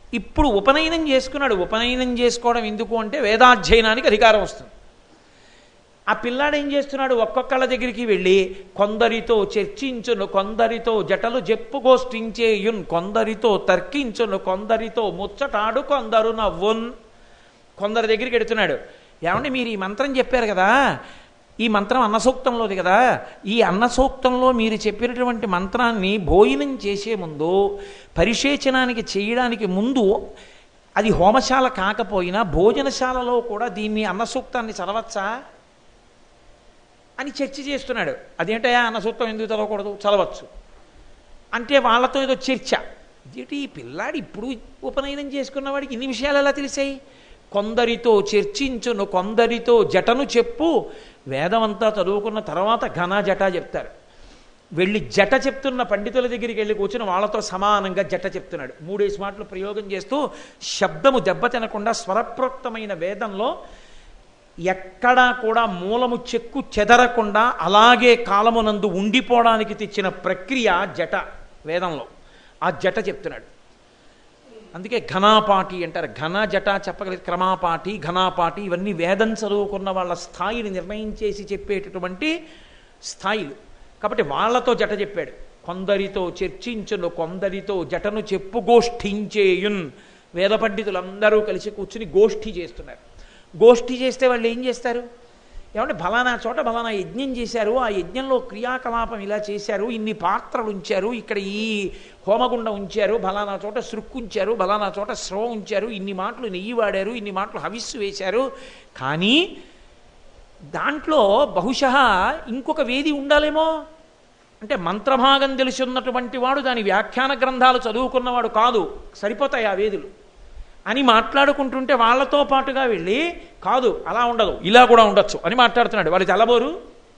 ఇప్పుడు ఉపనయనం చేసుకున్నాడు ఉపనయనం చేసుకోవడం ఎందుకు అంటే వేదాధ్యయనానికి అధికారం వస్తుంది ఆ పిల్లాడు ఏం చేస్తున్నాడు ఒక్కొక్కళ్ళ దగ్గరికి వెళ్ళి కొందరితో చర్చించును కొందరితో జటలు చెప్పుగోష్ఠించేయున్ కొందరితో తర్కించును కొందరితో ముచ్చటాడు కొందరు నవ్వున్ కొందరి దగ్గరికి ఎడుతున్నాడు ఏమంటే మీరు ఈ మంత్రం చెప్పారు కదా ఈ మంత్రం అన్నసూక్తంలోది కదా ఈ అన్నసూక్తంలో మీరు చెప్పినటువంటి మంత్రాన్ని భోజనం చేసే ముందు పరిశేచనానికి చేయడానికి ముందు అది హోమశాల కాకపోయినా భోజనశాలలో కూడా దీన్ని అన్నసూక్తాన్ని చదవచ్చా అని చర్చ చేస్తున్నాడు అదేంటయా అన్నసూక్తం ఎందుకు చదవకూడదు చదవచ్చు అంటే వాళ్ళతో ఏదో చర్చ ఇదేంటి ఈ పిల్లాడు ఇప్పుడు ఉపనయనం చేసుకున్న వాడికి ఇన్ని విషయాలు ఎలా తెలిసాయి కొందరితో చర్చించును కొందరితో జటను చెప్పు వేదమంతా చదువుకున్న తర్వాత ఘన జట చెప్తారు వెళ్ళి జట చెప్తున్న పండితుల దగ్గరికి వెళ్ళి కూర్చుని వాళ్ళతో సమానంగా జట చెప్తున్నాడు మూడేసి మాటలు ప్రయోగం చేస్తూ శబ్దము దెబ్బతినకుండా స్వరప్రోక్తమైన వేదంలో ఎక్కడా కూడా మూలము చెక్కు చెదరకుండా అలాగే కాలమునందు ఉండిపోవడానికి తెచ్చిన ప్రక్రియ జట వేదంలో ఆ జట చెప్తున్నాడు అందుకే ఘనాపాటి అంటారు ఘన జట చెప్పగలిగే క్రమాపాటి ఘనాపాటి ఇవన్నీ వేదం చదువుకున్న వాళ్ళ స్థాయిని నిర్ణయించేసి చెప్పేటటువంటి స్థాయిలు కాబట్టి వాళ్ళతో జట చెప్పాడు కొందరితో చర్చించును కొందరితో జటను చెప్పు గోష్ఠించేయున్ వేద పండితులందరూ కలిసి కూర్చుని గోష్ఠి చేస్తున్నారు గోష్ఠి చేస్తే వాళ్ళు ఏం చేస్తారు ఏమంటే ఫలానా చోట ఫలానా యజ్ఞం చేశారు ఆ యజ్ఞంలో క్రియాకలాపం ఇలా చేశారు ఇన్ని పాత్రలు ఉంచారు ఇక్కడ ఈ హోమగుండం ఉంచారు ఫలానా చోట సృక్కు ఉంచారు ఫలానా చోట స్రవ ఉంచారు ఇన్ని మాటలు నెయ్యి వాడారు ఇన్ని మాటలు హవిస్సు వేశారు కానీ దాంట్లో బహుశः ఇంకొక వేది ఉండాలేమో అంటే మంత్రభాగం తెలిసి ఉన్నటువంటి వాడు దాని వ్యాఖ్యాన గ్రంథాలు చదువుకున్నవాడు కాదు సరిపోతాయి ఆ వేదులు అని మాట్లాడుకుంటుంటే వాళ్ళతో పాటుగా వెళ్ళి కాదు అలా ఉండదు ఇలా కూడా ఉండొచ్చు అని మాట్లాడుతున్నాడు వాడి తెల్లబోరు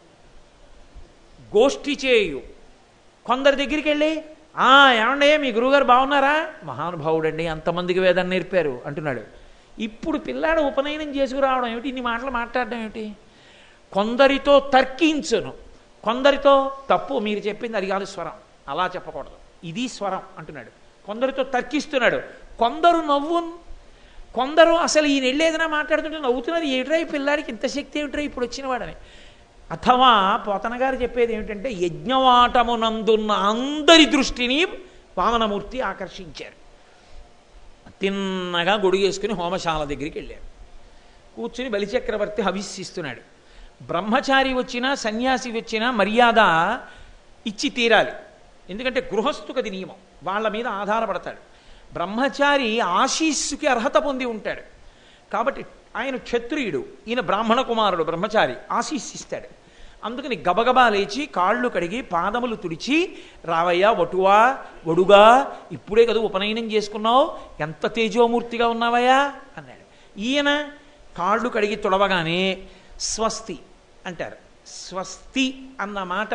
గోష్ఠి చేయు కొందరి దగ్గరికి వెళ్ళి ఆ ఏమండే మీ గురువుగారు బాగున్నారా మహానుభావుడండి అంతమందికి వేదం నేర్పారు అంటున్నాడు ఇప్పుడు పిల్లాడు ఉపనయనం చేసుకురావడం ఏమిటి ఇన్ని మాటలు మాట్లాడడం ఏమిటి కొందరితో తర్కించును కొందరితో తప్పు మీరు చెప్పింది అది కాదు స్వరం అలా చెప్పకూడదు ఇది స్వరం అంటున్నాడు కొందరితో తర్కిస్తున్నాడు కొందరు నవ్వు కొందరు అసలు ఈయన వెళ్ళేదైనా మాట్లాడుతుంటే నవ్వుతున్నది ఏమిట్రా ఈ పిల్లాడికి ఇంత శక్తి ఏమిట్రా ఇప్పుడు వచ్చిన వాడని అథవా పోతన గారు చెప్పేది ఏమిటంటే యజ్ఞవాటమునందున్న అందరి దృష్టిని వామనమూర్తి ఆకర్షించారు తిన్నగా గొడుగేసుకుని హోమశాల దగ్గరికి వెళ్ళారు కూర్చుని బలిచక్రవర్తి హవిస్సిస్తున్నాడు బ్రహ్మచారి వచ్చినా సన్యాసి వచ్చినా మర్యాద ఇచ్చి తీరాలి ఎందుకంటే గృహస్థుకది నియమం వాళ్ళ మీద ఆధారపడతాడు బ్రహ్మచారి ఆశీస్సుకి అర్హత పొంది ఉంటాడు కాబట్టి ఆయన క్షత్రియుడు ఈయన బ్రాహ్మణ కుమారుడు బ్రహ్మచారి ఆశీస్సిస్తాడు అందుకని గబగబా లేచి కాళ్ళు కడిగి పాదములు తుడిచి రావయ్యా వటువా వడుగా ఇప్పుడే కదా ఉపనయనం చేసుకున్నావు ఎంత తేజోమూర్తిగా ఉన్నావయ్యా అన్నాడు ఈయన కాళ్ళు కడిగి తుడవగానే స్వస్తి అంటారు స్వస్తి అన్న మాట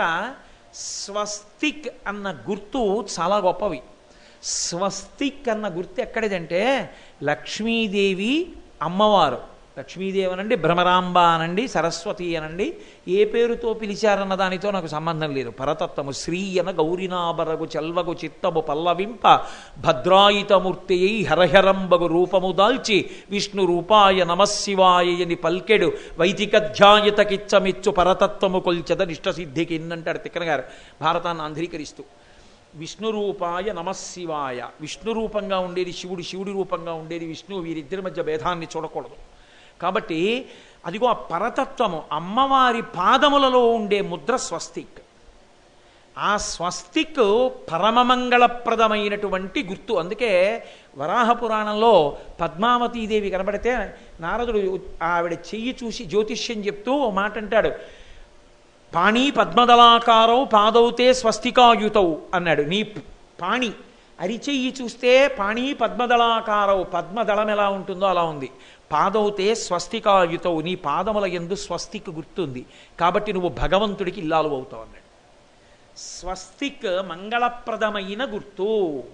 స్వస్తిక్ అన్న గుర్తు చాలా గొప్పవి స్వస్తిక్ అన్న గుర్తు ఎక్కడిదంటే లక్ష్మీదేవి అమ్మవారు లక్ష్మీదేవి అనండి భ్రమరాంబ అనండి సరస్వతి అనండి ఏ పేరుతో పిలిచారన్న దానితో నాకు సంబంధం లేదు పరతత్వము శ్రీయన గౌరినాబరగు చల్వగు చిత్తము పల్లవింప భద్రాయితమూర్తి హరహరంబగు రూపము దాల్చి విష్ణు రూపాయ నమశివాయని పల్కెడు వైదికధ్యాయతకిచ్చమిచ్చు పరతత్వము కొల్చెద నిష్టసిద్ధికి అంటాడు తిక్కన గారు భారతాన్ని ఆంధ్రీకరిస్తూ విష్ణు రూపాయ నమశివాయ విష్ణు రూపంగా ఉండేది శివుడు శివుడి రూపంగా ఉండేది విష్ణువు వీరిద్దరి మధ్య భేదాన్ని చూడకూడదు కాబట్టి అదిగో ఆ పరతత్వము అమ్మవారి పాదములలో ఉండే ముద్ర స్వస్తిక్ ఆ స్వస్తిక్ పరమమంగళప్రదమైనటువంటి గుర్తు అందుకే వరాహ పురాణంలో పద్మావతీదేవి కనబడితే నారదుడు ఆవిడ చెయ్యి చూసి జ్యోతిష్యం చెప్తూ ఓ మాట అంటాడు పాణి పద్మదళాకారవు పాదౌతే స్వస్తికాయుతవు అన్నాడు నీ పాణి అరిచెయ్యి చూస్తే పాణి పద్మదళాకారవు పద్మదళం ఎలా ఉంటుందో అలా ఉంది పాదౌతే స్వస్తికాయుతవు నీ పాదముల ఎందు స్వస్తిక్ గుర్తుంది కాబట్టి నువ్వు భగవంతుడికి ఇల్లాలు అవుతావు అన్నాడు స్వస్తిక్ మంగళప్రదమైన గుర్తు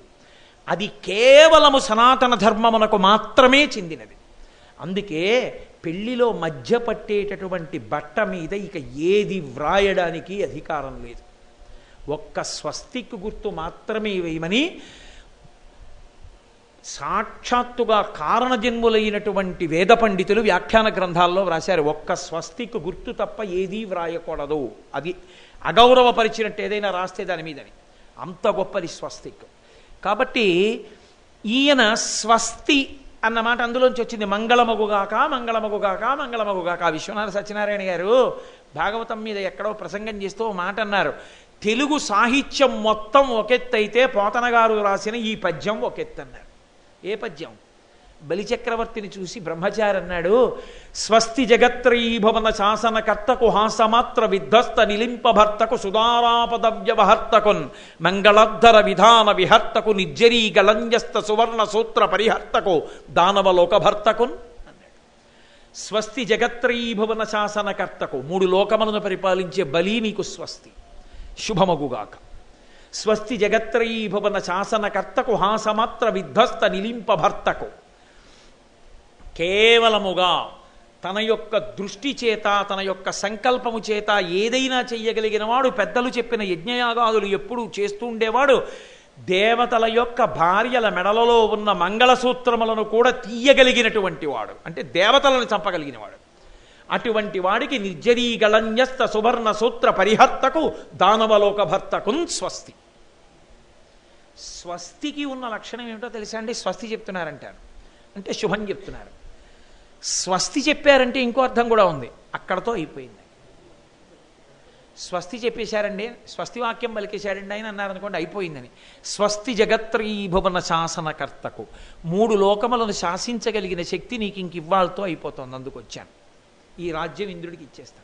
అది కేవలము సనాతన ధర్మమునకు మాత్రమే చెందినది అందుకే పెళ్లిలో మధ్య పట్టేటటువంటి బట్ట మీద ఇక ఏది వ్రాయడానికి అధికారం లేదు ఒక్క స్వస్తిక్ గుర్తు మాత్రమే వేయమని సాక్షాత్తుగా కారణజన్ములైనటువంటి వేద పండితులు వ్యాఖ్యాన గ్రంథాల్లో వ్రాశారు ఒక్క స్వస్తికు గుర్తు తప్ప ఏదీ వ్రాయకూడదు అది అగౌరవపరిచినట్టు ఏదైనా రాస్తే దాని మీదని అంత గొప్పది స్వస్తిక్ కాబట్టి ఈయన స్వస్తి అన్న మాట అందులోంచి వచ్చింది మంగళమగుగాక మంగళమగుగాక మంగళమగుగాక విశ్వనాథ సత్యనారాయణ గారు భాగవతం మీద ఎక్కడో ప్రసంగం చేస్తూ ఓ మాట అన్నారు తెలుగు సాహిత్యం మొత్తం ఒకెత్తైతే పోతన గారు రాసిన ఈ పద్యం ఒకెత్తు అన్నారు ఏ పద్యం బలిచక్రవర్తిని చూసి బ్రహ్మచారి అన్నాడు స్వస్తి జగత్రీభవన శాసనకర్తకు హాసమాత్ర విధ్వస్త నిలింపభర్తకు సుధారాపద వ్యవహర్తకున్ మంగళద్ధర విధాన విహర్తకు నిర్జరీ గళంజస్త సువర్ణ సూత్ర పరిహర్తకు దానవలోకభర్తకున్ అన్నాడు స్వస్తి జగత్రీభవన శాసనకర్తకు మూడు లోకములను పరిపాలించే బలి నీకు స్వస్తి శుభమగుగాక స్వస్తి జగత్రీభవన శాసనకర్తకు హాసమాత్ర విధ్వస్త నిలింపభర్తకు కేవలముగా తన యొక్క దృష్టి చేత తన యొక్క సంకల్పము చేత ఏదైనా చెయ్యగలిగిన వాడు పెద్దలు చెప్పిన యజ్ఞయాగాదులు ఎప్పుడూ చేస్తూ ఉండేవాడు దేవతల యొక్క భార్యల మెడలలో ఉన్న మంగళసూత్రములను కూడా తీయగలిగినటువంటి వాడు అంటే దేవతలను చంపగలిగిన వాడు అటువంటి వాడికి నిర్జరీ గళన్యస్త సువర్ణ సూత్ర పరిహర్తకు దానవలోక భర్తకున్ స్వస్తి స్వస్తికి ఉన్న లక్షణం ఏమిటో తెలుసా అండి స్వస్తి చెప్తున్నారంటారు అంటే శుభం చెప్తున్నారు స్వస్తి చెప్పారంటే ఇంకో అర్థం కూడా ఉంది అక్కడతో అయిపోయింది స్వస్తి చెప్పేశారండి స్వస్తి వాక్యం పలికేశారండి ఆయన అన్నారనుకోండి అయిపోయిందని స్వస్తి జగత్రీభువన శాసనకర్తకు మూడు లోకములను శాసించగలిగిన శక్తి నీకు ఇంక ఇవ్వాలతో అయిపోతుంది అందుకు వచ్చాను ఈ రాజ్యం ఇంద్రుడికి ఇచ్చేస్తాను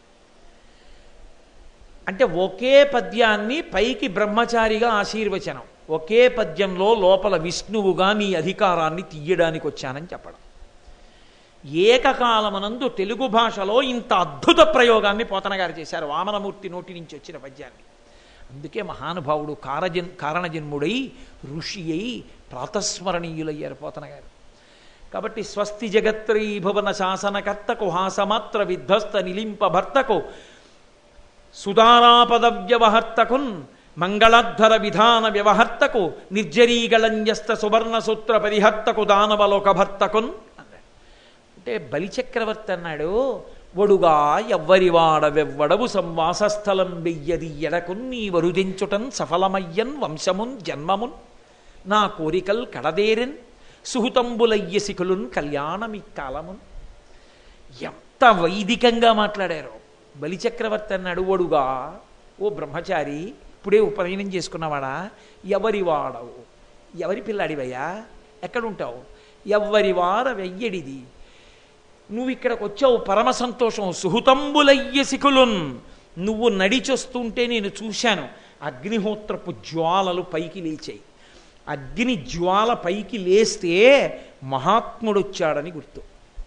అంటే ఒకే పద్యాన్ని పైకి బ్రహ్మచారిగా ఆశీర్వచనం ఒకే పద్యంలో లోపల విష్ణువుగా నీ అధికారాన్ని తీయడానికి వచ్చానని చెప్పడం ఏకకాలమనందు తెలుగు భాషలో ఇంత అద్భుత ప్రయోగాన్ని పోతన గారు చేశారు వామనమూర్తి నోటి నుంచి వచ్చిన పద్యాన్ని అందుకే మహానుభావుడు కారజన్ కారణజన్ముడై ఋషి అయి ప్రాతస్మరణీయులయ్యారు పోతన గారు కాబట్టి స్వస్తి జగత్రీ భువన శాసనకర్తకు హాసమాత్ర విధ్వస్త నిలింప భర్తకు సుధారాపద వ్యవహర్తకున్ మంగళాద్ధర విధాన వ్యవహర్తకు నిర్జరీగళంజస్త సువర్ణ సూత్ర పరిహర్తకు దానవలోక భర్తకున్ అన్నాడు అంటే బలిచక్రవర్తి అన్నాడు ఒడుగా ఎవ్వరివాడ వెవ్వడవు సంవాసస్థలం వెయ్యది ఎడకున్ నీ వరుదించుటన్ సఫలమయ్యన్ వంశమున్ జన్మమున్ నా కోరికల్ కడదేరెన్ సుహుతంబులయ్య శిఖులున్ కళ్యాణమి కాలమున్ ఎంత వైదికంగా మాట్లాడారు బలిచక్రవర్తి అన్నాడు ఒడుగా ఓ బ్రహ్మచారి ఇప్పుడే ఉపనయనం చేసుకున్నవాడా ఎవరి వాడవు ఎవరి పిల్లాడివయ్యా ఎక్కడుంటావు ఎవ్వరి వార వెయ్యడిది నువ్వు ఇక్కడికి వచ్చావు పరమ సంతోషం సుహుతంబులయ్య శిఖులున్ నువ్వు నడిచొస్తుంటే నేను చూశాను అగ్నిహోత్రపు జ్వాలలు పైకి లేచాయి అగ్ని జ్వాల పైకి లేస్తే మహాత్ముడు వచ్చాడని గుర్తు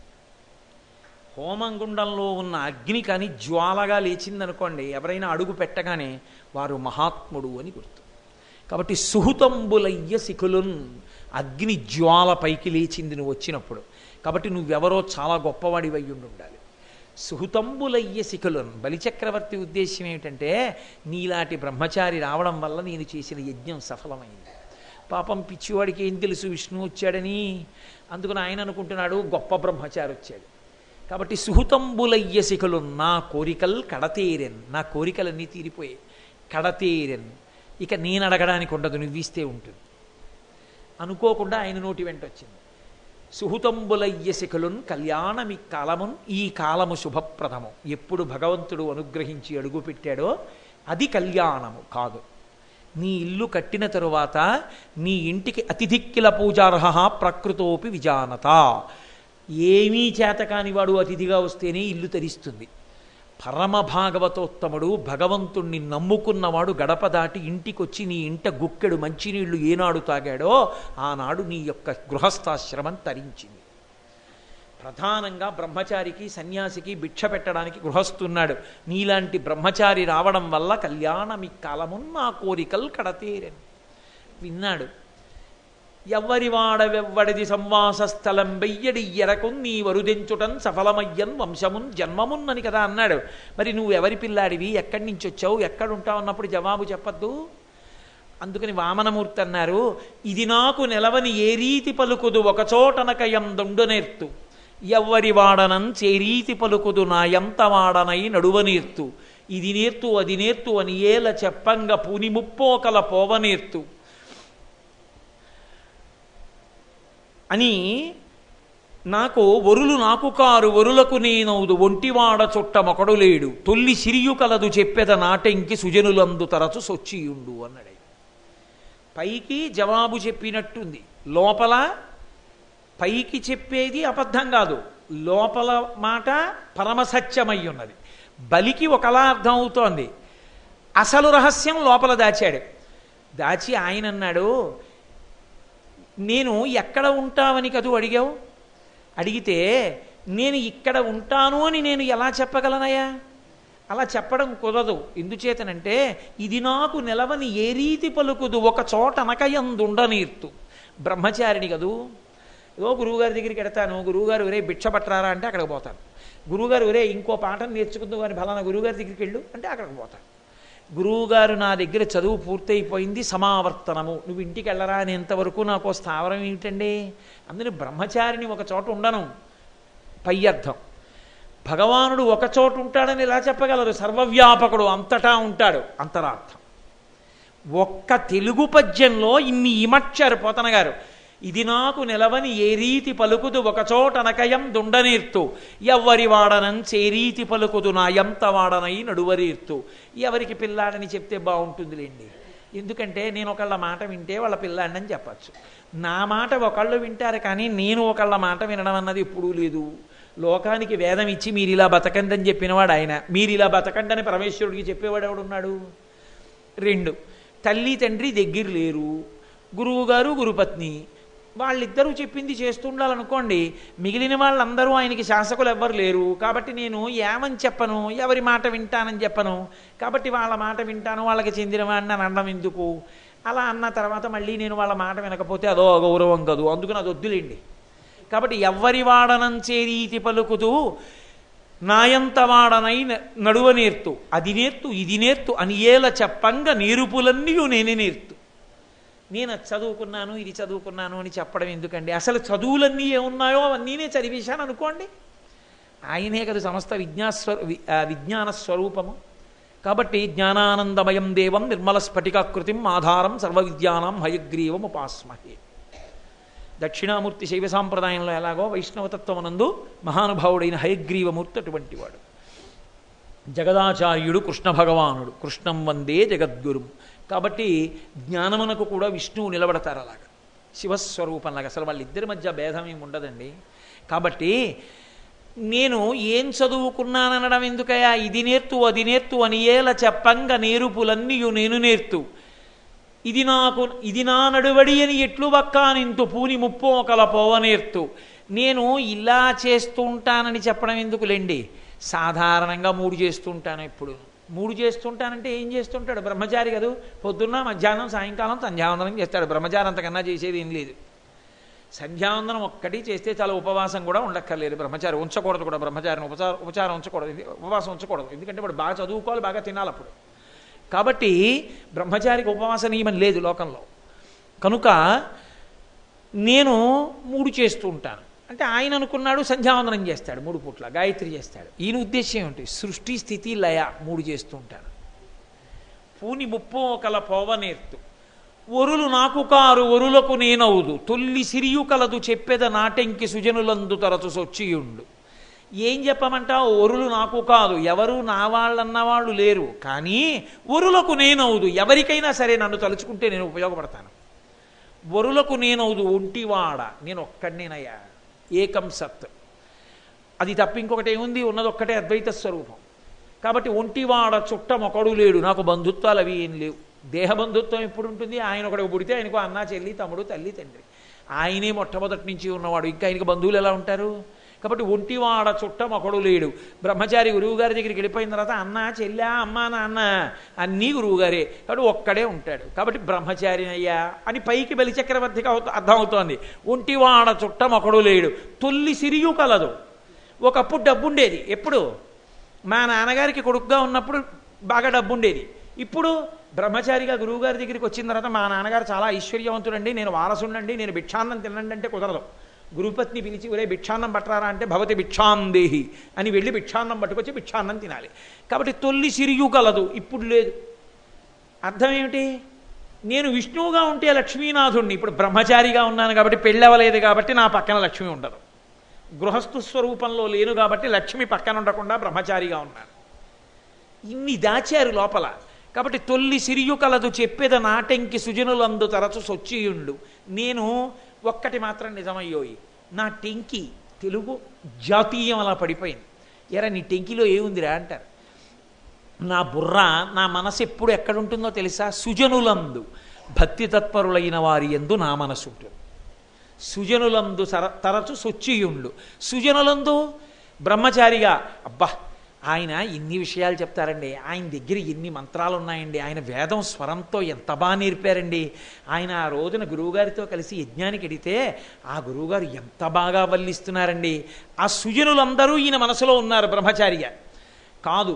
హోమంగుండంలో ఉన్న అగ్ని కానీ జ్వాలగా లేచిందనుకోండి ఎవరైనా అడుగు పెట్టగానే వారు మహాత్ముడు అని గుర్తు కాబట్టి సుహుతంబులయ్య శిఖులున్ అగ్ని జ్వాల పైకి లేచింది నువ్వు వచ్చినప్పుడు కాబట్టి నువ్వెవరో చాలా గొప్పవాడివి అయి ఉండాలి సుహుతంబులయ్య శిఖులున్ బలిచక్రవర్తి ఉద్దేశం ఏమిటంటే నీలాంటి బ్రహ్మచారి రావడం వల్ల నేను చేసిన యజ్ఞం సఫలమైంది పాపం పిచ్చివాడికి ఏం తెలుసు విష్ణు వచ్చాడని అందుకని ఆయన అనుకుంటున్నాడు గొప్ప బ్రహ్మచారి వచ్చాడు కాబట్టి సుహుతంబులయ్య శిఖులు నా కోరికలు కడతేరెన్ నా కోరికలన్నీ తీరిపోయాయి కడతేరెన్ ఇక నేను అడగడానికి ఉండదు నువ్విస్తే ఉంటుంది అనుకోకుండా ఆయన నోటి వెంట వచ్చింది సుహుతంబులయ్య శిఖులున్ కళ్యాణమి కాలమున్ ఈ కాలము శుభప్రదము ఎప్పుడు భగవంతుడు అనుగ్రహించి అడుగు పెట్టాడో అది కళ్యాణము కాదు నీ ఇల్లు కట్టిన తరువాత నీ ఇంటికి అతిథిక్కిల పూజార్హ ప్రకృతోపి విజానత ఏమీ చేతకాని వాడు అతిథిగా వస్తేనే ఇల్లు తరిస్తుంది పరమ భాగవతోత్తముడు భగవంతుణ్ణి నమ్ముకున్నవాడు గడప దాటి ఇంటికొచ్చి నీ ఇంట గుక్కెడు మంచినీళ్లు ఏనాడు తాగాడో ఆనాడు నీ యొక్క గృహస్థాశ్రమం తరించింది ప్రధానంగా బ్రహ్మచారికి సన్యాసికి భిక్ష పెట్టడానికి గృహస్థున్నాడు నీలాంటి బ్రహ్మచారి రావడం వల్ల కళ్యాణమి కాలమున్ నా కోరికలు కడతేరని విన్నాడు ఎవ్వరి వాడవెవ్వడిది సంవాస స్థలం వెయ్యడి ఎరకు నీ వరుదెంచుటన్ సఫలమయ్యన్ వంశమున్ జన్మమున్ అని కదా అన్నాడు మరి నువ్వు ఎవరి పిల్లాడివి ఎక్కడి నుంచి వచ్చావు ఎక్కడుంటావు అన్నప్పుడు జవాబు చెప్పద్దు అందుకని వామనమూర్తి అన్నారు ఇది నాకు నెలవని ఏ రీతి పలుకుదు ఒకచోటనకయం దొండునేర్తు ఎవ్వరి వాడనం చేరీతి పలుకుదు నా ఎంత వాడనై నడువనీర్తు ఇది నేర్తు అది నేర్తు అని ఏల చెప్పంగ పూని ముప్పోకల పోవనేర్తు అని నాకు వరులు నాకు కారు వరులకు నేనవుదు ఒంటివాడ చుట్టమొకడు లేడు తొల్లి సిరియు కలదు చెప్పెద నాటెంకి సుజనులందు తరచు సొచ్చియుండు అన్నాడు పైకి జవాబు చెప్పినట్టుంది లోపల పైకి చెప్పేది అబద్ధం కాదు లోపల మాట పరమసత్యమై ఉన్నది బలికి ఒకలా అర్థం అవుతోంది అసలు రహస్యం లోపల దాచాడు దాచి ఆయన అన్నాడు నేను ఎక్కడ ఉంటావని కదూ అడిగావు అడిగితే నేను ఇక్కడ ఉంటాను అని నేను ఎలా చెప్పగలనయ్యా అలా చెప్పడం కుదరదు ఎందుచేతనంటే ఇది నాకు నిలవని ఏ రీతి పలుకుదు ఒక చోట అనకయందుండనీర్తు బ్రహ్మచారిని కదూ ఏదో గురువుగారి దగ్గరికి ఎడతాను గురువుగారు ఒరే భిక్ష పట్టరారా అంటే అక్కడికి పోతాను గురువుగారు ఒరే ఇంకో పాఠం నేర్చుకుందు కానీ ఫలానా గురువుగారి దగ్గరికి వెళ్ళు అంటే అక్కడికి పోతాను గురువుగారు నా దగ్గర చదువు పూర్తయిపోయింది సమావర్తనము నువ్వు ఇంటికి వెళ్ళరా అనేంతవరకు నాకు స్థావరం ఏమిటండి అందుకని బ్రహ్మచారిని ఒక చోట ఉండను పై అర్థం భగవానుడు ఒక చోట ఉంటాడని ఎలా చెప్పగలరు సర్వవ్యాపకుడు అంతటా ఉంటాడు అంతరార్థం ఒక్క తెలుగు పద్యంలో ఇన్ని ఇమచ్చారు పోతన గారు ఇది నాకు నిలవని ఏ రీతి పలుకుదు ఒకచోట నకయం దుండనీర్తు ఎవ్వరి వాడనం చేరీతి పలుకుదు నా ఎంత వాడనై నడువరీర్తు ఎవరికి పిల్లాడని చెప్తే బాగుంటుందిలేండి ఎందుకంటే నేను ఒకళ్ళ మాట వింటే వాళ్ళ పిల్లాడని చెప్పచ్చు నా మాట ఒకళ్ళు వింటారు కానీ నేను ఒకళ్ళ మాట వినడం అన్నది ఎప్పుడూ లేదు లోకానికి వేదం ఇచ్చి మీరు ఇలా బతకండి అని చెప్పినవాడు ఆయన మీరు ఇలా బతకండి అని పరమేశ్వరుడికి చెప్పేవాడు ఎవడున్నాడు రెండు తల్లి తండ్రి దగ్గర లేరు గురువుగారు గురుపత్ని వాళ్ళిద్దరూ చెప్పింది చేస్తుండాలనుకోండి మిగిలిన వాళ్ళందరూ ఆయనకి శాసకులు ఎవ్వరు లేరు కాబట్టి నేను ఏమని చెప్పను ఎవరి మాట వింటానని చెప్పను కాబట్టి వాళ్ళ మాట వింటాను వాళ్ళకి చెందిన వాడిని అని అనడం ఎందుకు అలా అన్న తర్వాత మళ్ళీ నేను వాళ్ళ మాట వినకపోతే అదో అగౌరవం కదూ అందుకని అది వద్దులేండి కాబట్టి ఎవ్వరి వాడనం చేరీతి పలుకుతూ నాయంత వాడనై నడువ నేర్తు అది నేర్తు ఇది నేర్తు అని ఏల చెప్పంగ నేరుపులన్నీ నేనే నేర్తు నేను అది చదువుకున్నాను ఇది చదువుకున్నాను అని చెప్పడం ఎందుకండి అసలు చదువులన్నీ ఏమున్నాయో అవన్నీనే చదివేశాను అనుకోండి ఆయనే కదా సమస్త విజ్ఞాస్వర విజ్ఞాన స్వరూపము కాబట్టి జ్ఞానానందమయం దేవం నిర్మల స్ఫటికాకృతిం ఆధారం సర్వ విద్యానాం హయగ్రీవం ఉపాస్మహే దక్షిణామూర్తి శైవ సాంప్రదాయంలో ఎలాగో వైష్ణవతత్వమునందు మహానుభావుడైన హయగ్రీవమూర్తి అటువంటి వాడు జగదాచార్యుడు కృష్ణ భగవానుడు కృష్ణం వందే జగద్గురు కాబట్టి జ్ఞానమునకు కూడా విష్ణువు నిలబడతారు అలాగా శివస్వరూపంలాగా అసలు వాళ్ళిద్దరి మధ్య భేదం ఏమి ఉండదండి కాబట్టి నేను ఏం చదువుకున్నాననడం ఎందుకయా ఇది నేర్తు అది నేర్తు అని ఏల చెప్పంగ నేరుపులన్నీయు నేను నేర్తు ఇది నాకు ఇది నా నడువడి అని ఎట్లు బక్కానింతు పూని ముప్పోకల పోవనేర్తు నేను ఇలా చేస్తూ ఉంటానని చెప్పడం ఎందుకులేండి సాధారణంగా మూడు చేస్తుంటాను ఇప్పుడు మూడు చేస్తుంటానంటే ఏం చేస్తుంటాడు బ్రహ్మచారి కదూ పొద్దున్న మధ్యాహ్నం సాయంకాలం సంధ్యావందనం చేస్తాడు బ్రహ్మచారి అంతకన్నా చేసేది ఏం లేదు సంధ్యావందనం ఒక్కటి చేస్తే చాలా ఉపవాసం కూడా ఉండక్కర్లేదు బ్రహ్మచారి ఉంచకూడదు కూడా బ్రహ్మచారిని ఉపచారం ఉపచారం ఉంచకూడదు ఉపవాసం ఉంచకూడదు ఎందుకంటే వాడు బాగా చదువుకోవాలి బాగా తినాలి అప్పుడు కాబట్టి బ్రహ్మచారికి ఉపవాస నియమం లేదు లోకంలో కనుక నేను మూడు చేస్తూ ఉంటాను అంటే ఆయన అనుకున్నాడు సంధ్యావందనం చేస్తాడు మూడు పూట్ల గాయత్రి చేస్తాడు ఈయన ఉద్దేశం ఏమిటి సృష్టి స్థితి లయ మూడు చేస్తూ ఉంటాను పూని ముప్పో కల పోవనేర్తు ఒరులు నాకు కారు ఒరులకు నేనవుదు తొల్లి సిరియు కలదు చెప్పెద నాటెంకి సుజనులందు తరచు సొచ్చియుండు ఏం చెప్పమంటావు ఒరులు నాకు కాదు ఎవరు నా వాళ్ళన్నవాళ్ళు లేరు కానీ ఒరులకు నేనవుదు ఎవరికైనా సరే నన్ను తలుచుకుంటే నేను ఉపయోగపడతాను ఒరులకు నేనవుదు ఒంటివాడ నేను ఒక్కడినేనయ్యా ఏకం సత్ అది తప్ప ఇంకొకటి ఏముంది ఉన్నది ఒక్కటే అద్వైత స్వరూపం కాబట్టి ఒంటివాడ చుట్టం ఒకడు లేడు నాకు బంధుత్వాలు అవి ఏం లేవు దేహ బంధుత్వం ఎప్పుడు ఉంటుంది ఆయన ఒకడికి పుడితే ఆయనకు అన్న చెల్లి తమ్ముడు తల్లి తండ్రి ఆయనే మొట్టమొదటి నుంచి ఉన్నవాడు ఇంకా ఆయనకి బంధువులు ఎలా ఉంటారు కాబట్టి ఒంటివాడ చుట్టం ఒకడు లేడు బ్రహ్మచారి గురువుగారి దగ్గరికి వెళ్ళిపోయిన తర్వాత అన్న చెల్లా అమ్మ నాన్న అన్నీ గురువుగారే కాబట్టి ఒక్కడే ఉంటాడు కాబట్టి బ్రహ్మచారి అయ్యా అని పైకి బలి చక్రవర్తికి అవుత అర్థమవుతోంది ఒంటివాడ చుట్టం ఒకడు లేడు తొల్లి సిరియు కలదు ఒకప్పుడు డబ్బు ఉండేది ఎప్పుడు మా నాన్నగారికి కొడుకుగా ఉన్నప్పుడు బాగా డబ్బు ఉండేది ఇప్పుడు బ్రహ్మచారిగా గురువుగారి దగ్గరికి వచ్చిన తర్వాత మా నాన్నగారు చాలా ఐశ్వర్యవంతుడండి నేను వారసుండండి నేను భిక్షాన్నం తినండి అంటే కుదరదు గురుపత్ని పిలిచి ఒరే భిక్షాన్నం పట్టరారా అంటే భవతి భిక్షాందేహి అని వెళ్ళి భిక్షాన్నం పట్టుకొచ్చి భిక్షాన్నం తినాలి కాబట్టి తొల్లి సిరియు కలదు ఇప్పుడు లేదు అర్థం ఏమిటి నేను విష్ణువుగా ఉంటే లక్ష్మీనాథుణ్ణి ఇప్పుడు బ్రహ్మచారిగా ఉన్నాను కాబట్టి పెళ్ళవలేదు కాబట్టి నా పక్కన లక్ష్మి ఉండదు గృహస్థు స్వరూపంలో లేను కాబట్టి లక్ష్మి పక్కన ఉండకుండా బ్రహ్మచారిగా ఉన్నాను ఇన్ని దాచారు లోపల కాబట్టి తొల్లి సిరియు కలదు చెప్పేద నాటెంకి సుజనులందు తరచు సొచ్చియుండు నేను ఒక్కటి మాత్రం నిజమయ్యోయి నా టెంకి తెలుగు జాతీయం అలా పడిపోయింది ఎరా నీ టెంకిలో ఏముందిరా అంటారు నా బుర్ర నా మనసు ఎప్పుడు ఎక్కడుంటుందో తెలుసా సుజనులందు భక్తి తత్పరులైన వారి ఎందు నా మనసు ఉంటుంది సుజనులందు సర తరచు సొచ్చియుండు సుజనులందు బ్రహ్మచారిగా అబ్బా ఆయన ఇన్ని విషయాలు చెప్తారండి ఆయన దగ్గర ఎన్ని మంత్రాలు ఉన్నాయండి ఆయన వేదం స్వరంతో ఎంత బాగా నేర్పారండి ఆయన ఆ రోజున గురువుగారితో కలిసి యజ్ఞానికి ఎడితే ఆ గురువుగారు ఎంత బాగా వల్లిస్తున్నారండి ఆ సుజనులందరూ ఈయన మనసులో ఉన్నారు బ్రహ్మచారిగా కాదు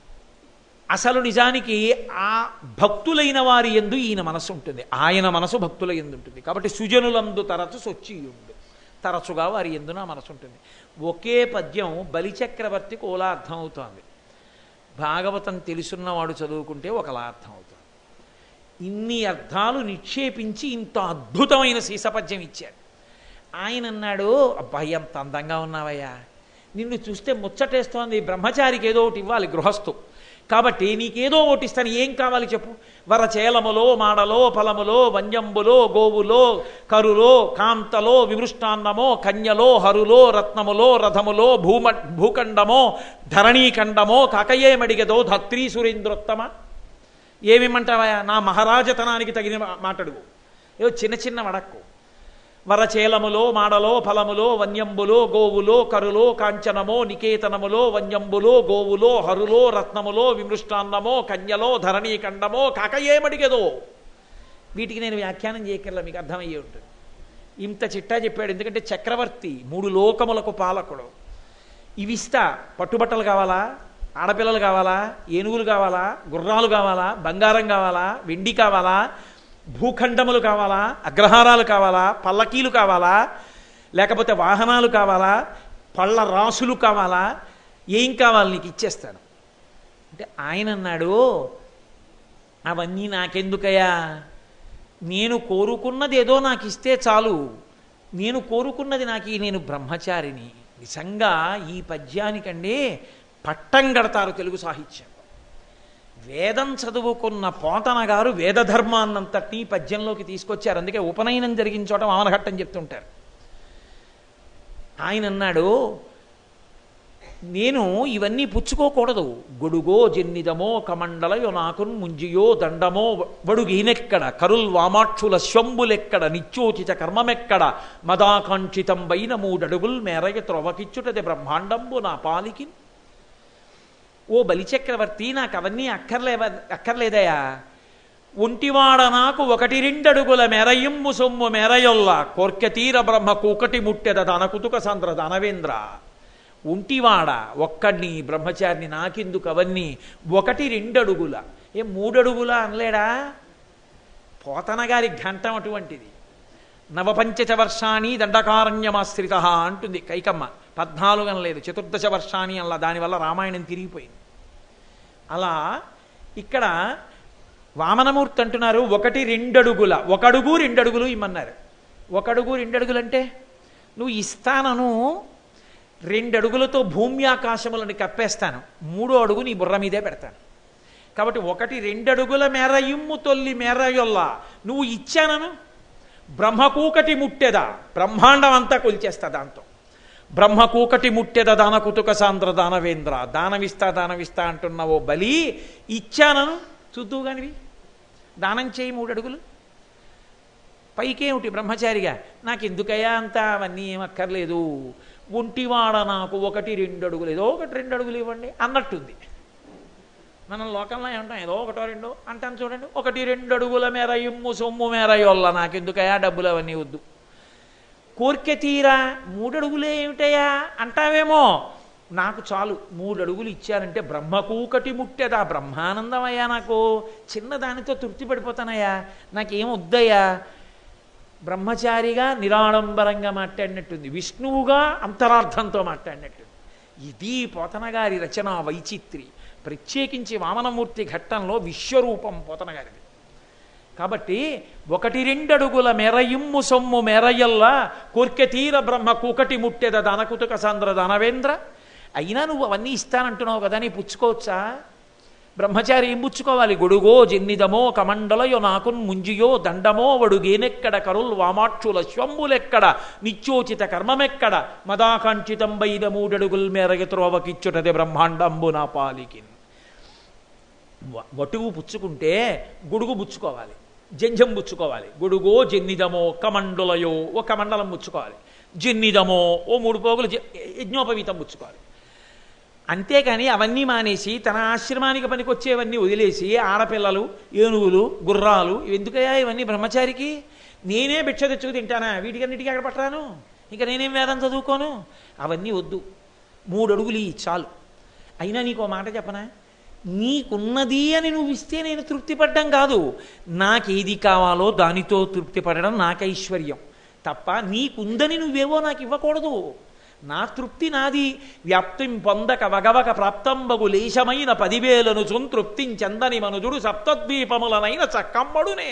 అసలు నిజానికి ఆ భక్తులైన వారి ఎందు ఈయన మనసు ఉంటుంది ఆయన మనసు భక్తుల ఎందు ఉంటుంది కాబట్టి సుజనులందు తరచు సొచ్చియుండు తరచుగా వారి ఎందు నా మనసు ఉంటుంది ఒకే పద్యం బలిచక్రవర్తికి ఓలా అర్థం అవుతోంది భాగవతం తెలుసున్నవాడు చదువుకుంటే ఒకలా అర్థం అవుతుంది ఇన్ని అర్థాలు నిక్షేపించి ఇంత అద్భుతమైన సీసపద్యం ఇచ్చాడు ఆయన అన్నాడు అబ్బాయి ఎంత అందంగా ఉన్నావయ్యా నిన్ను చూస్తే ముచ్చటేస్తోంది బ్రహ్మచారికి ఏదో ఒకటి ఇవ్వాలి గృహస్థు కాబట్టి నీకేదో ఒకటి ఇస్తాను ఏం కావాలి చెప్పు వరచేలములో మాడలో ఫలములో వంజంబులో గోవులో కరులో కాంతలో విమృష్టాన్నమో కన్యలో హరులో రత్నములో రథములో భూమ భూఖండమో ధరణీఖండమో కాకయేమడిగదో ధత్రీ సురేంద్రోత్తమ ఏమిమ్మంటావా నా మహారాజతనానికి తగిన మాటడుగు ఏదో చిన్న చిన్న వడక్కు వరచేలములో మాడలో ఫలములో వన్యంబులో గోవులో కరులో కాంచనమో నికేతనములో వన్యంబులో గోవులో హరులో రత్నములో విమృష్టాన్నమో కన్యలో ధరణీఖండమో కాకయేమడిగదో వీటికి నేను వ్యాఖ్యానం చేయకల్లా మీకు అర్థమయ్యే ఉంటుంది ఇంత చిట్టా చెప్పాడు ఎందుకంటే చక్రవర్తి మూడు లోకములకు పాలకుడు ఇవిస్తా పట్టుబట్టలు కావాలా ఆడపిల్లలు కావాలా ఏనుగులు కావాలా గుర్రాలు కావాలా బంగారం కావాలా వెండి కావాలా భూఖండములు కావాలా అగ్రహారాలు కావాలా పల్లకీలు కావాలా లేకపోతే వాహనాలు కావాలా పళ్ళ రాసులు కావాలా ఏం కావాలి నీకు ఇచ్చేస్తాను అంటే ఆయన అన్నాడు అవన్నీ నాకెందుకయ్యా నేను కోరుకున్నది ఏదో నాకు ఇస్తే చాలు నేను కోరుకున్నది నాకు నేను బ్రహ్మచారిని నిజంగా ఈ పద్యానికండి పట్టం కడతారు తెలుగు సాహిత్యం వేదం చదువుకున్న పోతన గారు వేదధర్మాన్నంతటినీ పద్యంలోకి తీసుకొచ్చారు అందుకే ఉపనయనం జరిగించడం ఆమనఘట్టం చెప్తుంటారు ఆయన అన్నాడు నేను ఇవన్నీ పుచ్చుకోకూడదు గొడుగో జన్నిదమో కమండలయో నాకున్ ముంజియో దండమో వడుగీనెక్కడ కరుల్ వామాక్షుల శంబులెక్కడ నిత్యోచిత కర్మమెక్కడ మదాకాంక్షితం వైన మూడడుగుల్ మేరయ త్రొవకిచ్చుటది బ్రహ్మాండంబు నా పాలికి ఓ బలిచక్రవర్తి నాకు అవన్నీ అక్కర్లేవ అక్కర్లేదయా ఒంటివాడ నాకు ఒకటి రెండడుగుల మెరయింపు సొమ్ము మెరయొల్ల కోర్కెతీర బ్రహ్మ కూకటి ముట్టెద దనకుతుక సంద్ర దనవేంద్ర ఒంటివాడ ఒక్కడిని బ్రహ్మచారిని నాకెందుకు అవన్నీ ఒకటి రెండడుగుల ఏ మూడడుగుల అనలేడా పోతన గారి ఘంటం అటువంటిది నవపంచచ వర్షాణి దండకారణ్యమాశ్రిత అంటుంది కైకమ్మ పద్నాలుగు అనలేదు చతుర్దశ వర్షాణి అలా దానివల్ల రామాయణం తిరిగిపోయింది అలా ఇక్కడ వామనమూర్తి అంటున్నారు ఒకటి రెండడుగుల ఒకడుగు రెండడుగులు ఇమ్మన్నారు ఒకడుగు రెండడుగులు అంటే నువ్వు ఇస్తానను రెండడుగులతో భూమి ఆకాశములను కప్పేస్తాను మూడో అడుగు నీ బుర్ర మీదే పెడతాను కాబట్టి ఒకటి రెండడుగుల మేర ఇమ్ము తొల్లి మేరయొల్ల నువ్వు ఇచ్చానను బ్రహ్మకూకటి ముట్టెదా బ్రహ్మాండం అంతా కొలిచేస్తా దాంతో బ్రహ్మకూకటి ముట్టెద దాన కుతుక సాంద్ర దానవేంద్ర దానవిస్తా దానవిస్తా అంటున్న ఓ బలి ఇచ్చానను చూద్దువు కానివి దానం చేయి మూడు అడుగులు పైకేమిటి బ్రహ్మచారిగా నాకు ఎందుకయ్యా అంతా అవన్నీ ఏమక్కర్లేదు ఒంటివాడ నాకు ఒకటి రెండు అడుగులు ఏదో ఒకటి రెండు అడుగులు ఇవ్వండి అన్నట్టుంది మనం లోకంలో ఏమంటాం ఏదో ఒకటో రెండో అంటాను చూడండి ఒకటి రెండు అడుగుల మేర ఇమ్ము సొమ్ము మేర యొల్ల నాకెందుకయ్యా డబ్బులు అవన్నీ వద్దు కోరిక తీరా మూడడుగులే ఏమిటయ్యా అంటావేమో నాకు చాలు మూడు అడుగులు ఇచ్చారంటే బ్రహ్మకూకటి ముట్టేదా బ్రహ్మానందమయ్యా నాకు చిన్నదానితో తృప్తి పడిపోతానయ్యా నాకేం వద్దయ్యా బ్రహ్మచారిగా నిరాడంబరంగా మాట్లాడినట్టుంది విష్ణువుగా అంతరార్థంతో మాట్లాడినట్టుంది ఇది పోతన గారి రచన వైచిత్రి ప్రత్యేకించి వామనమూర్తి ఘట్టంలో విశ్వరూపం పోతన గారిది కాబట్టి ఒకటి రెండడుగుల మెరయిమ్ము సొమ్ము మెరయల్లా కోర్కె తీర బ్రహ్మ కూకటి ముట్టెద దనకుతుక సాంద్ర దనవేంద్ర అయినా నువ్వు అవన్నీ ఇస్తానంటున్నావు కదా నీ పుచ్చుకోవచ్చా బ్రహ్మచారి ఏం పుచ్చుకోవాలి గొడుగో జెన్నిదమో కమండలయో నాకున్ ముంజియో దండమో వడుగేనెక్కడ కరుల్ వామాక్షుల శ్వంబులెక్కడ నిత్యోచిత కర్మమెక్కడ మదాకాంక్షితంబైద మూడడుగుల్ మేరగ త్రోవకిచ్చుటది బ్రహ్మాండంబు నా పాలికిన్ వ- వటువు పుచ్చుకుంటే గొడుగు పుచ్చుకోవాలి జంజం పుచ్చుకోవాలి గొడుగో జెన్నిదమో కమండలయో ఓ కమండలం పుచ్చుకోవాలి జెన్నిదమో ఓ మూడు పోగులు జ- యజ్ఞోపవీతం పుచ్చుకోవాలి అంతేకాని అవన్నీ మానేసి తన ఆశ్రమానికి పనికొచ్చేవన్నీ వదిలేసి ఆడపిల్లలు ఏనుగులు గుర్రాలు ఇవి ఎందుకయ్యా ఇవన్నీ బ్రహ్మచారికి నేనే భిక్ష తెచ్చుకు తింటానా వీటికన్నిటికీ ఎక్కడ పట్టరాను ఇంకా నేనేం వేదం చదువుకోను అవన్నీ వద్దు మూడు అడుగులు ఇయ్యి చాలు అయినా నీకు ఓ మాట చెప్పనా నీకున్నది అని నువ్వు ఇస్తే నేను తృప్తి పడ్డం కాదు నాకేది కావాలో దానితో తృప్తి పడడం నాకు ఐశ్వర్యం తప్ప నీకుందని నువ్వేవో నాకు ఇవ్వకూడదు నా తృప్తి నాది వ్యాప్తిం పొందక వగవక ప్రాప్తంబగు లేశమైన పదివేలను తృప్తించెందని మనుజుడు సప్తద్వీపములనైన చక్కమ్మడునే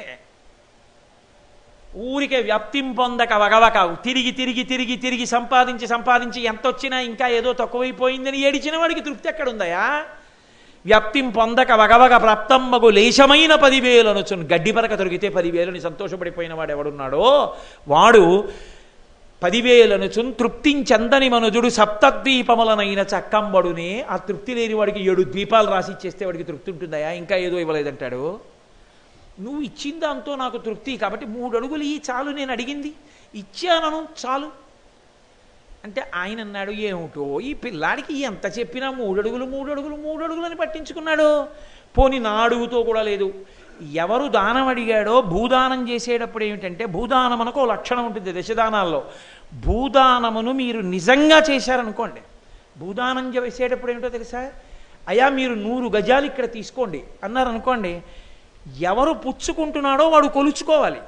ఊరికే వ్యాప్తిం పొందక వగవక తిరిగి తిరిగి తిరిగి తిరిగి సంపాదించి సంపాదించి ఎంత వచ్చినా ఇంకా ఏదో తక్కువైపోయిందని ఏడిచిన వాడికి తృప్తి ఎక్కడుందయా వ్యాప్తిం పొందక వగవగ ప్రాప్తంబగు లేశమైన పదివేలను చున్ గడ్డి పరక దొరికితే పదివేలని సంతోషపడిపోయిన వాడు ఎవడున్నాడో వాడు పదివేలను చున్ తృప్తించందని మనుజుడు సప్తద్వీపములనైన చక్కంబడునే ఆ తృప్తి లేని వాడికి ఏడు ద్వీపాలు రాసి ఇచ్చేస్తే వాడికి తృప్తి ఉంటుందయా ఇంకా ఏదో ఇవ్వలేదంటాడు నువ్వు ఇచ్చిన దాంతో నాకు తృప్తి కాబట్టి మూడు అడుగులు ఈ చాలు నేను అడిగింది ఇచ్చానను చాలు అంటే ఆయన అన్నాడు ఏమిటో ఈ పిల్లాడికి ఎంత చెప్పినా మూడు అడుగులు మూడు అడుగులు మూడు అడుగులని పట్టించుకున్నాడు పోని నా అడుగుతో కూడా లేదు ఎవరు దానం అడిగాడో భూదానం చేసేటప్పుడు ఏమిటంటే భూదానమునకు ఓ లక్షణం ఉంటుంది దశదానాల్లో భూదానమును మీరు నిజంగా చేశారనుకోండి భూదానం చేసేటప్పుడు ఏమిటో తెలుసా అయా మీరు నూరు గజాలు ఇక్కడ తీసుకోండి అన్నారు అనుకోండి ఎవరు పుచ్చుకుంటున్నాడో వాడు కొలుచుకోవాలి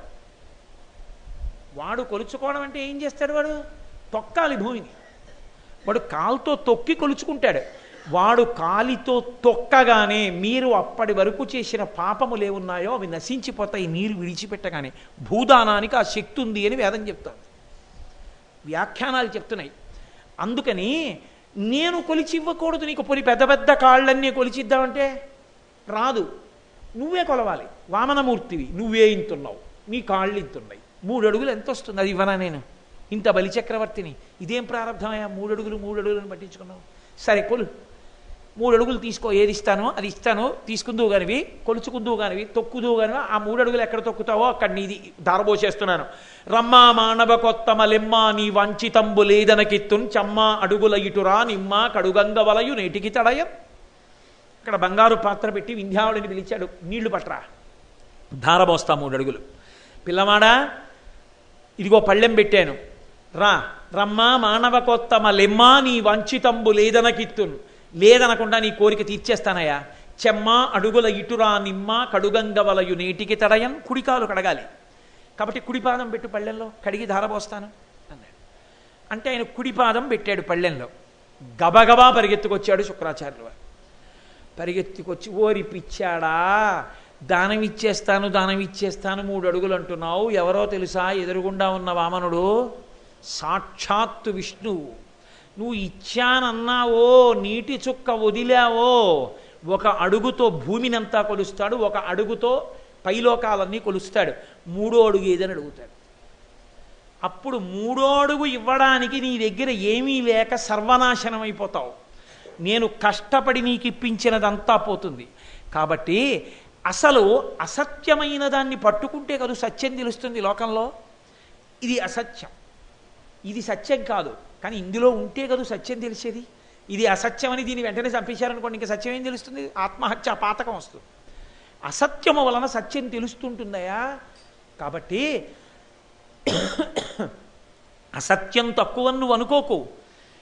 వాడు కొలుచుకోవడం అంటే ఏం చేస్తాడు వాడు తొక్కాలి భూమిని వాడు కాలుతో తొక్కి కొలుచుకుంటాడు వాడు కాలితో తొక్కగానే మీరు అప్పటి వరకు చేసిన పాపములు ఏమున్నాయో అవి నశించిపోతాయి నీరు విడిచిపెట్టగానే భూదానానికి ఆ శక్తి ఉంది అని వేదం చెప్తాను వ్యాఖ్యానాలు చెప్తున్నాయి అందుకని నేను కొలిచి ఇవ్వకూడదు నీకు పొని పెద్ద పెద్ద కాళ్ళన్నీ కొలిచిద్దామంటే రాదు నువ్వే కొలవాలి వామనమూర్తివి నువ్వే ఇంతున్నావు నీ కాళ్ళు ఇంతున్నాయి మూడు అడుగులు ఎంత వస్తుంది అది ఇవ్వనా నేను ఇంత బలిచక్రవర్తిని ఇదేం ప్రారంభమయ్యా మూడు అడుగులు మూడు అడుగులను పట్టించుకున్నావు సరే కొలు మూడు అడుగులు తీసుకో ఏది ఇస్తానో అది ఇస్తానో తీసుకుందువు కానివి కొలుచుకుందువు కానివి తొక్కుదువు కానివి ఆ మూడు అడుగులు ఎక్కడ తొక్కుతావో అక్కడ నీది దారబోసేస్తున్నాను రమ్మా మానవ కొత్తమ లెమ్మ నీ వంచితంబు లేదనకిత్తున్ చమ్మ అడుగుల ఇటురా నిమ్మ కడుగంగ వలయు నేటికి తడయం ఇక్కడ బంగారు పాత్ర పెట్టి వింధ్యావుడిని పిలిచాడు నీళ్లు పట్రా ధారబోస్తా మూడు అడుగులు పిల్లవాడా ఇదిగో పళ్ళెం పెట్టాను రా రమ్మా మానవ కొత్తమ లెమ్మా నీ వంచితంబు లేదనకిత్తున్ లేదనకుండా నీ కోరిక తీర్చేస్తానయ్యా చెమ్మ అడుగుల ఇటురా నిమ్మ కడుగంగ వలయు నేటికి తడయం కుడికాలు కడగాలి కాబట్టి కుడిపాదం పెట్టు పళ్ళెంలో కడిగి ధారపోస్తాను అన్నాడు అంటే ఆయన కుడిపాదం పెట్టాడు పళ్ళెంలో గబగబా పరిగెత్తుకొచ్చాడు శుక్రాచార్యులు వారు పరిగెత్తుకొచ్చి ఓరి పిచ్చాడా దానం ఇచ్చేస్తాను దానం ఇచ్చేస్తాను మూడు అడుగులు అంటున్నావు ఎవరో తెలుసా ఎదురుగుండా ఉన్న వామనుడు సాక్షాత్తు విష్ణువు నువ్వు ఇచ్చానన్నావో నీటి చుక్క వదిలావో ఒక అడుగుతో భూమినంతా కొలుస్తాడు ఒక అడుగుతో పైలోకాలన్నీ కొలుస్తాడు మూడో అడుగు ఏదని అడుగుతాడు అప్పుడు మూడో అడుగు ఇవ్వడానికి నీ దగ్గర ఏమీ లేక సర్వనాశనం అయిపోతావు నేను కష్టపడి నీకు ఇప్పించినదంతా పోతుంది కాబట్టి అసలు అసత్యమైన దాన్ని పట్టుకుంటే కదా సత్యం తెలుస్తుంది లోకంలో ఇది అసత్యం ఇది సత్యం కాదు కానీ ఇందులో ఉంటే కదా సత్యం తెలిసేది ఇది అసత్యం అని దీన్ని వెంటనే చంపేశారనుకోండి ఇంకా సత్యం ఏం తెలుస్తుంది ఆత్మహత్య పాతకం వస్తుంది అసత్యము వలన సత్యం తెలుస్తుంటుందయా కాబట్టి అసత్యం తక్కువ నువ్వు అనుకోకు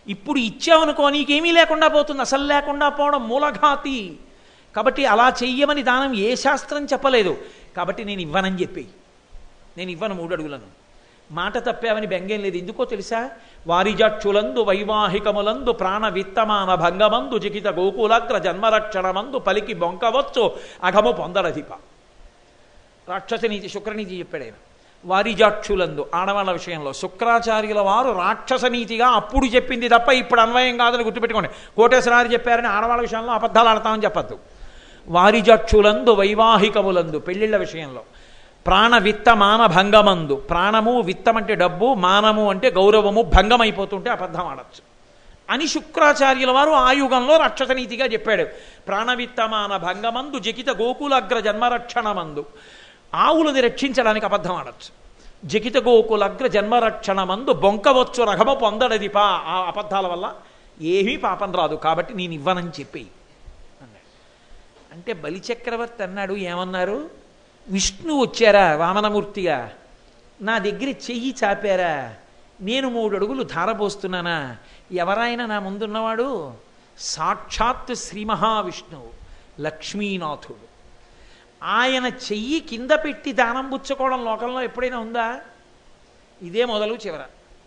ఇప్పుడు ఇచ్చావనుకో నీకేమీ లేకుండా పోతుంది అసలు లేకుండా పోవడం మూలఘాతి కాబట్టి అలా చెయ్యమని దానం ఏ శాస్త్రం చెప్పలేదు కాబట్టి నేను ఇవ్వనని చెప్పి నేను ఇవ్వను మూడు అడుగులను మాట తప్పావని బెంగేం లేదు ఎందుకో తెలుసా వారిజక్షులందు వైవాహికములందు ప్రాణ విత్తమాన భంగమందు జికిత గోకులగ్ర జన్మరక్షణమందు పలికి బొంకవచ్చు అఘము పొందడధిప రాక్షసనీతి శుక్రనీతి చెప్పాడు ఆయన వారిజాక్షులందు ఆడవాళ్ళ విషయంలో శుక్రాచార్యుల వారు రాక్షసనీతిగా అప్పుడు చెప్పింది తప్ప ఇప్పుడు అన్వయం కాదని గుర్తుపెట్టుకోండి కోటేశ్వరారు చెప్పారని ఆడవాళ్ళ విషయంలో అబద్ధాలు ఆడతామని చెప్పద్దు వారిజక్షులందు వైవాహికములందు పెళ్లిళ్ళ విషయంలో ప్రాణ విత్త మాన భంగమందు ప్రాణము విత్తం అంటే డబ్బు మానము అంటే గౌరవము భంగం అయిపోతుంటే అబద్ధం ఆడచ్చు అని శుక్రాచార్యుల వారు ఆ యుగంలో రక్షసనీతిగా చెప్పాడు ప్రాణవిత్తమాన భంగమందు జకిత గోకులగ్ర జన్మరక్షణమందు ఆవులని రక్షించడానికి అబద్ధం ఆడచ్చు జకిత గోకులగ్ర జన్మరక్షణమందు బొంకవచ్చు రఘమ పొందడది పా ఆ అబద్ధాల వల్ల ఏమీ పాపం రాదు కాబట్టి నేను ఇవ్వనని చెప్పి అన్నాడు అంటే బలిచక్రవర్తి అన్నాడు ఏమన్నారు విష్ణు వచ్చారా వామనమూర్తిగా నా దగ్గర చెయ్యి చాపారా నేను మూడు అడుగులు ధారపోస్తున్నానా ఎవరైనా నా ముందున్నవాడు సాక్షాత్ శ్రీ మహావిష్ణువు లక్ష్మీనాథుడు ఆయన చెయ్యి కింద పెట్టి దానం పుచ్చుకోవడం లోకంలో ఎప్పుడైనా ఉందా ఇదే మొదలు చివర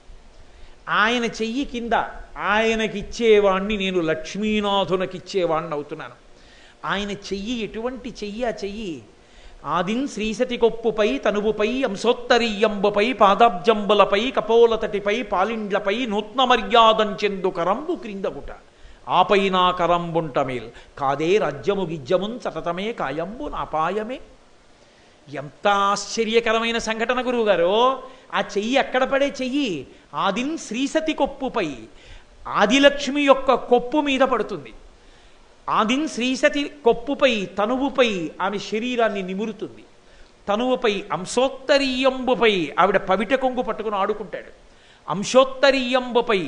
ఆయన చెయ్యి కింద ఆయనకిచ్చేవాణ్ణి నేను లక్ష్మీనాథునకిచ్చేవాణ్ణి అవుతున్నాను ఆయన చెయ్యి ఎటువంటి చెయ్యి ఆ చెయ్యి ఆదిన్ శ్రీసతి కొప్పుపై తనువుపై అంశోత్తరీయంబుపై పాదాబ్జంబులపై కపోలతటిపై పాలిండ్లపై నూత్న మర్యాదంచెందు కరంబు క్రిందగుట ఆపై నా కరంబుంటమేల్ కాదే రాజ్యము గిజ్జమున్ సతతమే కాయంబు నాపాయమే ఎంత ఆశ్చర్యకరమైన సంఘటన గురువుగారు ఆ చెయ్యి ఎక్కడ పడే చెయ్యి ఆదిన్ శ్రీసతి కొప్పుపై ఆదిలక్ష్మి యొక్క కొప్పు మీద పడుతుంది ఆదిన్ శ్రీసతి కొప్పుపై తనువుపై ఆమె శరీరాన్ని నిమురుతుంది తనువుపై అంశోత్తరీయంబుపై ఆవిడ పవిట కొంగు పట్టుకుని ఆడుకుంటాడు అంశోత్తరీయంబుపై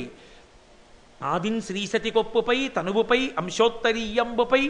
ఆదిన్ శ్రీసతి కొప్పుపై తనువుపై అంశోత్తరీయంబుపై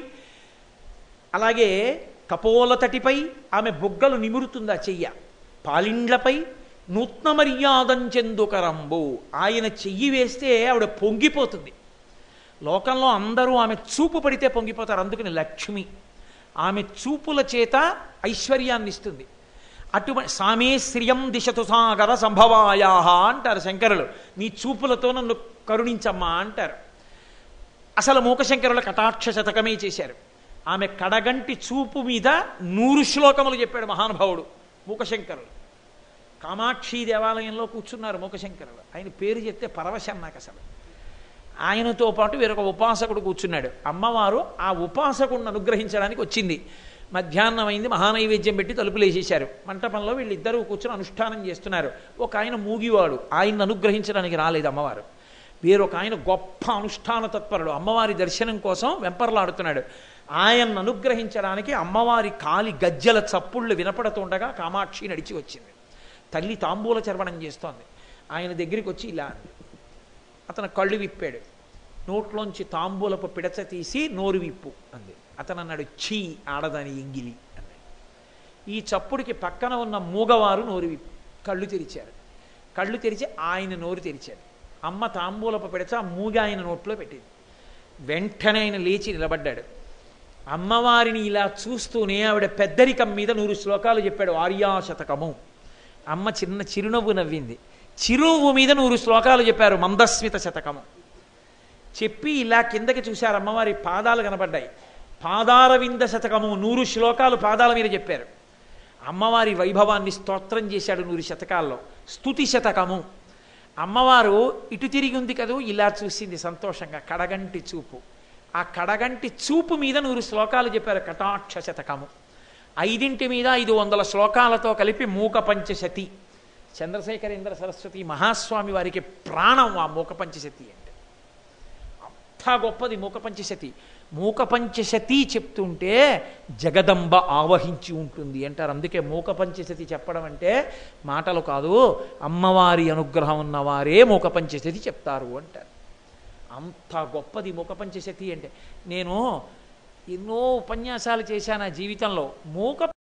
అలాగే కపోలతటిపై ఆమె బుగ్గలు నిమురుతుందా చెయ్య పాలిండ్లపై నూత్న మర్యాదంచెందుకరంబు ఆయన చెయ్యి వేస్తే ఆవిడ పొంగిపోతుంది లోకంలో అందరూ ఆమె చూపు పడితే పొంగిపోతారు అందుకని లక్ష్మి ఆమె చూపుల చేత ఐశ్వర్యాన్ని ఇస్తుంది అటువంటి సామే శ్రియం దిశతు సాగర సంభవాయా అంటారు శంకరులు నీ చూపులతో నన్ను కరుణించమ్మా అంటారు అసలు మూకశంకరుల కటాక్ష శతకమే చేశారు ఆమె కడగంటి చూపు మీద నూరు శ్లోకములు చెప్పాడు మహానుభావుడు మూకశంకరులు కామాక్షి దేవాలయంలో కూర్చున్నారు మూకశంకరులు ఆయన పేరు చెప్తే పరవశం నాకు అసలు ఆయనతో పాటు వేరొక ఉపాసకుడు కూర్చున్నాడు అమ్మవారు ఆ ఉపాసకుడిని అనుగ్రహించడానికి వచ్చింది మధ్యాహ్నం అయింది మహానైవేద్యం పెట్టి తలుపులు వేసేశారు మంటపంలో వీళ్ళిద్దరూ కూర్చుని అనుష్ఠానం చేస్తున్నారు ఒక ఆయన మూగివాడు ఆయన్ని అనుగ్రహించడానికి రాలేదు అమ్మవారు వేరొక ఆయన గొప్ప అనుష్ఠాన తత్పరుడు అమ్మవారి దర్శనం కోసం వెంపర్లాడుతున్నాడు ఆయన్ని అనుగ్రహించడానికి అమ్మవారి కాలి గజ్జల చప్పుళ్ళు వినపడుతుండగా కామాక్షి నడిచి వచ్చింది తల్లి తాంబూల చర్వణం చేస్తోంది ఆయన దగ్గరికి వచ్చి ఇలా అంది అతను కళ్ళు విప్పాడు నోట్లోంచి తాంబూలపు పిడచ తీసి నోరు విప్పు అంది అతను అన్నాడు చీ ఆడదాని ఎంగిలి అన్నాడు ఈ చప్పుడికి పక్కన ఉన్న మూగవారు నోరు విప్పు కళ్ళు తెరిచారు కళ్ళు తెరిచి ఆయన నోరు తెరిచారు అమ్మ తాంబూలపు పిడచ ఆ మూగ ఆయన నోట్లో పెట్టింది వెంటనే ఆయన లేచి నిలబడ్డాడు అమ్మవారిని ఇలా చూస్తూనే ఆవిడ పెద్దరికం మీద నూరు శ్లోకాలు చెప్పాడు ఆర్యాశతకము అమ్మ చిన్న చిరునవ్వు నవ్వింది చిరునవ్వు మీద నూరు శ్లోకాలు చెప్పారు మందస్మిత శతకము చెప్పి ఇలా కిందకి చూశారు అమ్మవారి పాదాలు కనబడ్డాయి పాదారవింద శతకము నూరు శ్లోకాలు పాదాల మీద చెప్పారు అమ్మవారి వైభవాన్ని స్తోత్రం చేశాడు నూరు శతకాల్లో స్తుతి శతకము అమ్మవారు ఇటు తిరిగి ఉంది కదూ ఇలా చూసింది సంతోషంగా కడగంటి చూపు ఆ కడగంటి చూపు మీద నూరు శ్లోకాలు చెప్పారు కటాక్ష శతకము ఐదింటి మీద ఐదు వందల శ్లోకాలతో కలిపి మూక పంచశతి చంద్రశేఖరేంద్ర సరస్వతి మహాస్వామి వారికి ప్రాణం ఆ మూక పంచశతి అంటే అంత గొప్పది మూక పంచశతి మూక పంచశతి చెప్తుంటే జగదంబ ఆవహించి ఉంటుంది అంటారు అందుకే మూక పంచశతి చెప్పడం అంటే మాటలు కాదు అమ్మవారి అనుగ్రహం ఉన్నవారే మూక పంచశతి చెప్తారు అంటారు అంత గొప్పది మూక పంచశతి అంటే నేను ఎన్నో ఉపన్యాసాలు చేశాను ఆ జీవితంలో మూక